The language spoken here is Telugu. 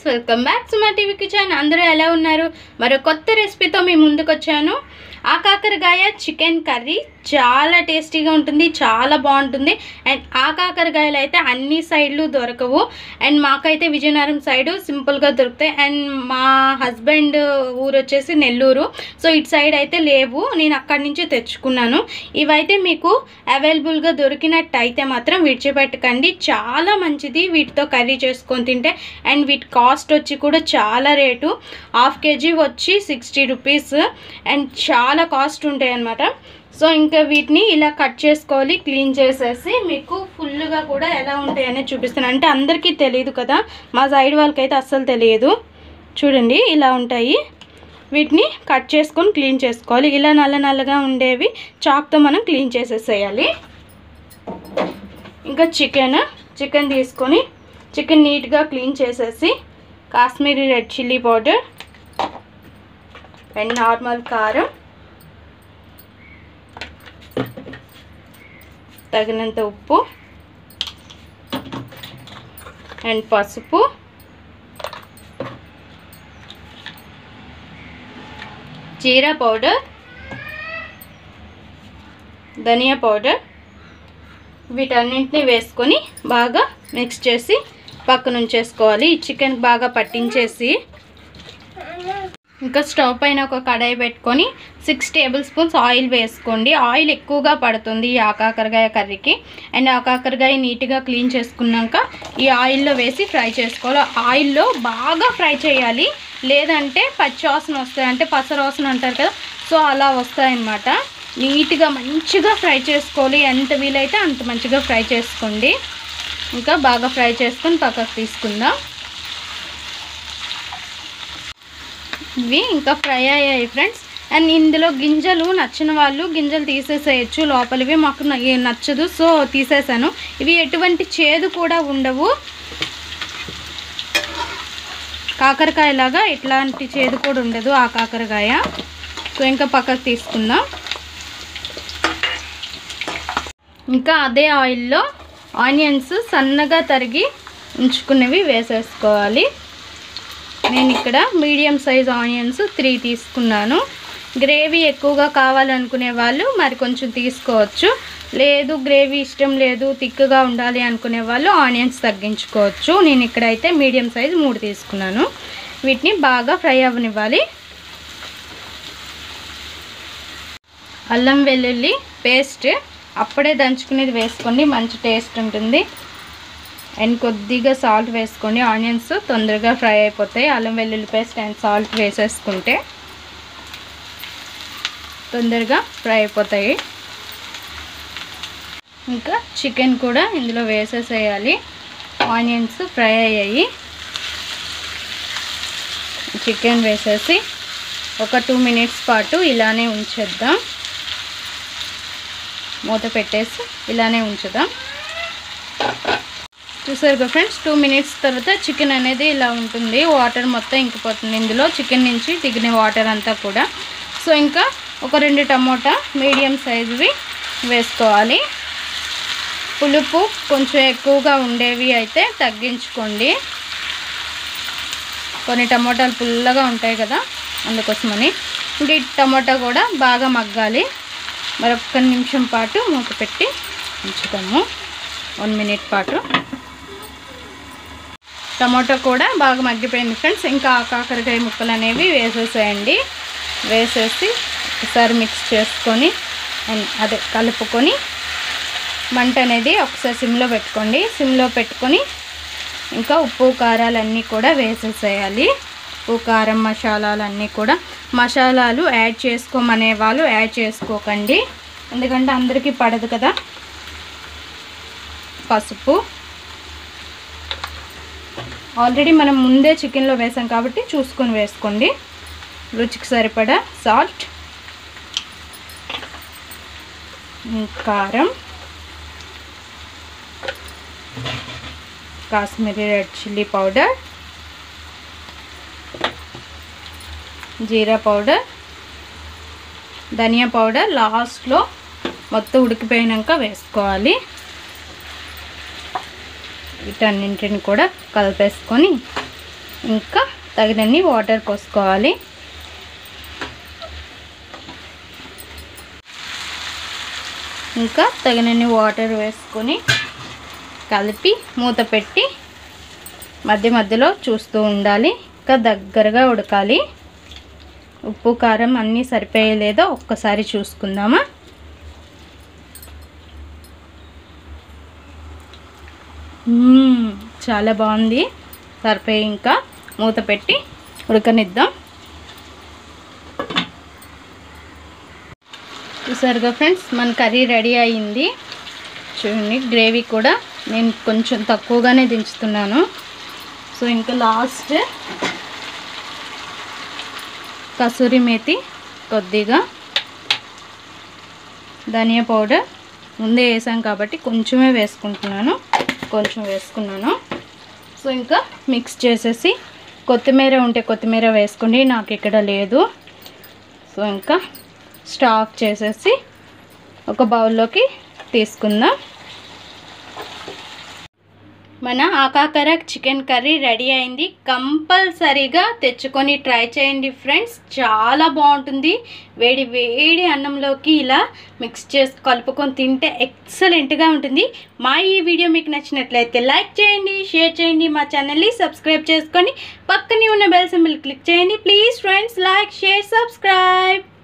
ఫ్రెండ్స్ వెల్కమ్ బ్యాక్ టు మా టీవీ కిచెన్ అందరూ ఎలా ఉన్నారు మరో కొత్త రెసిపీతో మీ ముందుకు వచ్చాను ఆ కాకరకాయ చికెన్ కర్రీ చాలా టేస్టీగా ఉంటుంది చాలా బాగుంటుంది అండ్ ఆ కాకరకాయలు అయితే అన్ని సైడ్లు దొరకవు అండ్ మాకైతే విజయనగరం సైడు సింపుల్గా దొరుకుతాయి అండ్ మా హస్బెండ్ ఊరు వచ్చేసి నెల్లూరు సో ఇటు సైడ్ అయితే లేవు నేను అక్కడి నుంచి తెచ్చుకున్నాను ఇవైతే మీకు అవైలబుల్గా దొరికినట్టు అయితే మాత్రం విడిచిపెట్టకండి చాలా మంచిది వీటితో కర్రీ చేసుకొని తింటే అండ్ వీటి కాస్ట్ వచ్చి కూడా చాలా రేటు హాఫ్ కేజీ వచ్చి సిక్స్టీ రూపీస్ అండ్ చాలా కాస్ట్ ఉంటాయి అన్నమాట సో ఇంకా వీటిని ఇలా కట్ చేసుకోవాలి క్లీన్ చేసేసి మీకు ఫుల్గా కూడా ఎలా ఉంటాయనే చూపిస్తాను అంటే అందరికీ తెలియదు కదా మా సైడ్ వాళ్ళకైతే అస్సలు తెలియదు చూడండి ఇలా ఉంటాయి వీటిని కట్ చేసుకొని క్లీన్ చేసుకోవాలి ఇలా నల్ల నల్లగా ఉండేవి చాక్తో మనం క్లీన్ చేసేసేయాలి ఇంకా చికెన్ చికెన్ తీసుకొని చికెన్ నీట్గా క్లీన్ చేసేసి Kashmiri red chilli powder and normal కారం తగినంత ఉప్పు అండ్ పసుపు జీరా పౌడర్ ధనియా పౌడర్ వీటన్నింటినీ వేసుకొని బాగా మిక్స్ చేసి పక్కన ఉంచేసుకోవాలి ఈ చికెన్ బాగా పట్టించేసి ఇంకా స్టవ్ పైన ఒక కడాయి పెట్టుకొని సిక్స్ టేబుల్ స్పూన్స్ ఆయిల్ వేసుకోండి ఆయిల్ ఎక్కువగా పడుతుంది ఈ ఆకాకరకాయ కర్రీకి అండ్ ఆకాకరకాయ నీట్గా క్లీన్ చేసుకున్నాక ఈ ఆయిల్లో వేసి ఫ్రై చేసుకోవాలి ఆయిల్లో బాగా ఫ్రై చేయాలి లేదంటే పచ్చి వాసన వస్తాయి అంటే పసరవాసన అంటారు కదా సో అలా వస్తాయన్నమాట నీట్గా మంచిగా ఫ్రై చేసుకోవాలి ఎంత వీలైతే అంత మంచిగా ఫ్రై చేసుకోండి ఇంకా బాగా ఫ్రై చేసుకొని పక్కకు తీసుకుందాం ఇవి ఇంకా ఫ్రై అయ్యాయి ఫ్రెండ్స్ అండ్ ఇందులో గింజలు నచ్చిన వాళ్ళు గింజలు తీసేసేయచ్చు లోపలివి మాకు న- ఏ నచ్చదు సో తీసేసాను ఇవి ఎటువంటి చేదు కూడా ఉండవు కాకరకాయ లాగా ఎట్లాంటి చేదు కూడా ఉండదు ఆ కాకరకాయ సో ఇంకా పక్కకు తీసుకుందాం ఇంకా అదే ఆయిల్లో ఆనియన్స్ సన్నగా తరిగి ఉంచుకున్నవి వేసేసుకోవాలి నేను ఇక్కడ మీడియం సైజ్ ఆనియన్స్ త్రీ తీసుకున్నాను గ్రేవీ ఎక్కువగా కావాలనుకునే వాళ్ళు మరి కొంచెం తీసుకోవచ్చు లేదు గ్రేవీ ఇష్టం లేదు తిక్కుగా ఉండాలి అనుకునే వాళ్ళు ఆనియన్స్ తగ్గించుకోవచ్చు నేను ఇక్కడైతే మీడియం సైజ్ మూడు తీసుకున్నాను వీటిని బాగా ఫ్రై అవ్వనివ్వాలి అల్లం వెల్లుల్లి పేస్ట్ అప్పుడే దంచుకునేది వేసుకోండి మంచి టేస్ట్ ఉంటుంది అండ్ కొద్దిగా సాల్ట్ వేసుకోండి ఆనియన్స్ తొందరగా ఫ్రై అయిపోతాయి అల్లం వెల్లుల్లి పేస్ట్ అండ్ సాల్ట్ వేసేసుకుంటే తొందరగా ఫ్రై అయిపోతాయి ఇంకా చికెన్ కూడా ఇందులో వేసేసేయాలి ఆనియన్స్ ఫ్రై అయ్యాయి చికెన్ వేసేసి ఒక టూ మినిట్స్ పాటు ఇలానే ఉంచేద్దాం మూత పెట్టేసి ఇలానే ఉంచుదాం చూసారు కదా ఫ్రెండ్స్ టూ మినిట్స్ తర్వాత చికెన్ అనేది ఇలా ఉంటుంది వాటర్ మొత్తం ఇంకిపోతుంది ఇందులో చికెన్ నుంచి దిగిన వాటర్ అంతా కూడా సో ఇంకా ఒక రెండు టమోటా మీడియం సైజువి వేసుకోవాలి పులుపు కొంచెం ఎక్కువగా ఉండేవి అయితే తగ్గించుకోండి కొన్ని టమోటాలు పుల్లగా ఉంటాయి కదా అందుకోసమని ఇంక ఈ టమోటా కూడా బాగా మగ్గాలి మరొక నిమిషం పాటు మూత పెట్టి ఉంచుతాము వన్ మినిట్ పాటు టమాటో కూడా బాగా మగ్గిపోయింది ఫ్రెండ్స్ ఇంకా ఆ కాకరకాయ ముక్కలు అనేవి వేసేసేయండి వేసేసి ఒకసారి మిక్స్ చేసుకొని అండ్ అదే కలుపుకొని మంట అనేది ఒకసారి సిమ్లో పెట్టుకోండి సిమ్లో పెట్టుకొని ఇంకా ఉప్పు కారాలన్నీ కూడా వేసేసేయాలి ఉప్పు కారం మసాలాలన్నీ కూడా మసాలాలు యాడ్ చేసుకోమనే వాళ్ళు యాడ్ చేసుకోకండి ఎందుకంటే అందరికీ పడదు కదా పసుపు ఆల్రెడీ మనం ముందే చికెన్లో వేసాం కాబట్టి చూసుకొని వేసుకోండి రుచికి సరిపడా సాల్ట్ కారం కాశ్మీరీ రెడ్ చిల్లీ పౌడర్ జీరా పౌడర్ ధనియా పౌడర్ లాస్ట్లో మొత్తం ఉడికిపోయినాక వేసుకోవాలి వీటన్నింటిని కూడా కలిపేసుకొని ఇంకా తగినన్ని వాటర్ పోసుకోవాలి ఇంకా తగినన్ని వాటర్ వేసుకొని కలిపి మూత పెట్టి మధ్య మధ్యలో చూస్తూ ఉండాలి ఇంకా దగ్గరగా ఉడకాలి ఉప్పు కారం అన్నీ సరిపోయలేదో ఒక్కసారి చూసుకుందామా మ్మ్, చాలా బాగుంది సరిపోయి ఇంకా మూత పెట్టి ఉడకనిద్దాం చూసారుగా ఫ్రెండ్స్ మన కర్రీ రెడీ అయింది చూడండి గ్రేవీ కూడా నేను కొంచెం తక్కువగానే దించుతున్నాను సో ఇంకా లాస్ట్ కసూరి మేతి కొద్దిగా ధనియా పౌడర్ ముందే వేసాం కాబట్టి కొంచెమే వేసుకుంటున్నాను కొంచెం వేసుకున్నాను సో ఇంకా మిక్స్ చేసేసి కొత్తిమీర ఉంటే కొత్తిమీర వేసుకోండి నాకు ఇక్కడ లేదు సో ఇంకా స్టాక్ చేసేసి ఒక బౌల్లోకి తీసుకుందాం మన ఆకాకర చికెన్ కర్రీ రెడీ అయింది కంపల్సరీగా తెచ్చుకొని ట్రై చేయండి ఫ్రెండ్స్ చాలా బాగుంటుంది వేడి వేడి అన్నంలోకి ఇలా మిక్స్ చేసి కలుపుకొని తింటే ఎక్సలెంట్గా ఉంటుంది మా ఈ వీడియో మీకు నచ్చినట్లయితే లైక్ చేయండి షేర్ చేయండి మా ఛానల్ని సబ్స్క్రైబ్ చేసుకొని పక్కనే ఉన్న బెల్ సింబల్ క్లిక్ చేయండి please friends like share subscribe